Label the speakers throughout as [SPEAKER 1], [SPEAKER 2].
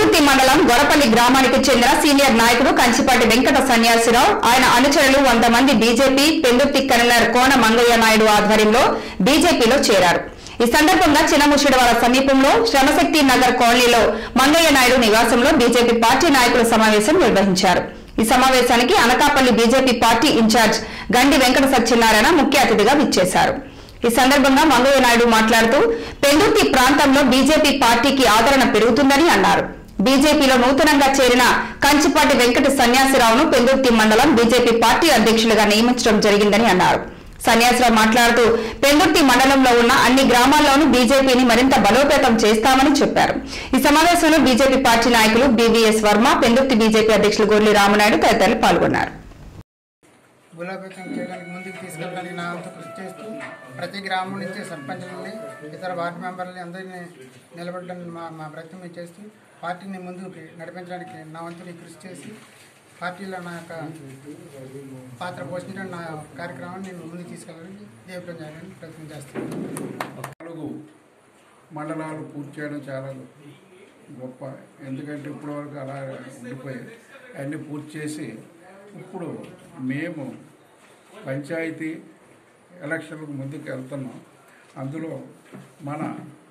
[SPEAKER 1] పెందుర్తి మండలం గొరపల్లి గ్రామానికి చెందిన సీనియర్ నాయకుడు కంచిపాటి వెంకట సన్యాసిరావు ఆయన అనుచరులు వంద మంది బీజేపీ పెందుర్తి కన్వీనర్ కోన మంగయ్య నాయుడు ఆధ్వర్యంలో బీజేపీలో చేరారు ఈ సందర్భంగా చిన్నముషిడవాడ సమీపంలో శ్రమశక్తి నగర్ కాలనీలో మంగయ్య నాయుడు నివాసంలో బీజేపీ పార్టీ నాయకుల సమావేశం నిర్వహించారు ఈ సమావేశానికి అనకాపల్లి బీజేపీ పార్టీ ఇన్ఛార్జ్ గండి వెంకట సత్యనారాయణ ముఖ్య అతిథిగా విచ్చేశారు ఈ సందర్భంగా మంగయ్య నాయుడు మాట్లాడుతూ పెందుర్తి ప్రాంతంలో బీజేపీ పార్టీకి ఆదరణ పెరుగుతుందని అన్నారు బీజేపీలో నూతనంగా చేరిన కంచిపాటి వెంకట సన్యాసిరావును పెందుర్తి మండలం బీజేపీ పార్టీ అధ్యక్షులుగా నియమించడం జరిగిందని అన్నారు సన్యాసిరావు మాట్లాడుతూ పెందుర్తి మండలంలో ఉన్న అన్ని గ్రామాల్లోనూ బీజేపీని మరింత బలోపేతం చేస్తామని చెప్పారు ఈ సమావేశంలో బీజేపీ పార్టీ నాయకులు బీవీఎస్ వర్మ పెందుర్తి బీజేపీ అధ్యక్షులు గొర్లి రామనాయుడు తదితరులు పాల్గొన్నారు
[SPEAKER 2] బలోపేతం చేయడానికి ముందుకు తీసుకెళ్ళడానికి నా వంతు కృషి చేస్తూ ప్రతి గ్రామం నుంచి సర్పంచులని ఇతర వార్డు మెంబర్లని అందరినీ నిలబడడానికి మా మా ప్రయత్నం చేస్తూ పార్టీని ముందుకు నడిపించడానికి నా వంతుని కృషి చేసి పార్టీలో నా యొక్క పాత్ర పోషించడం నా కార్యక్రమాన్ని నేను ముందుకు తీసుకెళ్ళడానికి దేవతం చేయడానికి ప్రయత్నం చేస్తాను
[SPEAKER 3] నాలుగు మండలాలు పూర్తి చేయడం చాలా గొప్ప ఎందుకంటే ఇప్పటి వరకు అలా ఉండిపోయాయి అన్నీ పూర్తి చేసి ఇప్పుడు మేము పంచాయతీ ఎలక్షన్లకు ముందుకు వెళ్తున్నాం అందులో మన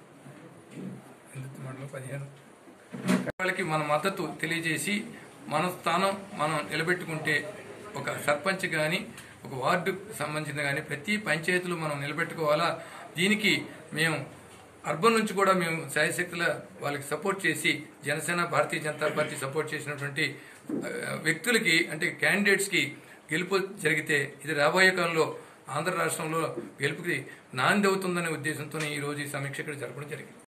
[SPEAKER 4] వాళ్ళకి మన మద్దతు తెలియజేసి మన స్థానం మనం నిలబెట్టుకుంటే ఒక సర్పంచ్ కానీ ఒక వార్డుకు సంబంధించిన కానీ ప్రతి పంచాయతీలో మనం నిలబెట్టుకోవాలా దీనికి మేము అర్బన్ నుంచి కూడా మేము శాయశక్తుల వాళ్ళకి సపోర్ట్ చేసి జనసేన భారతీయ జనతా పార్టీ సపోర్ట్ చేసినటువంటి ఆ, వ్యక్తులకి అంటే క్యాండిడేట్స్కి గెలుపు జరిగితే ఇది రాబోయే కాలంలో ఆంధ్ర రాష్ట్రంలో గెలుపుకి నాంది అవుతుందనే ఉద్దేశంతో ఈ రోజు ఈ సమీక్ష ఇక్కడ జరపడం జరిగింది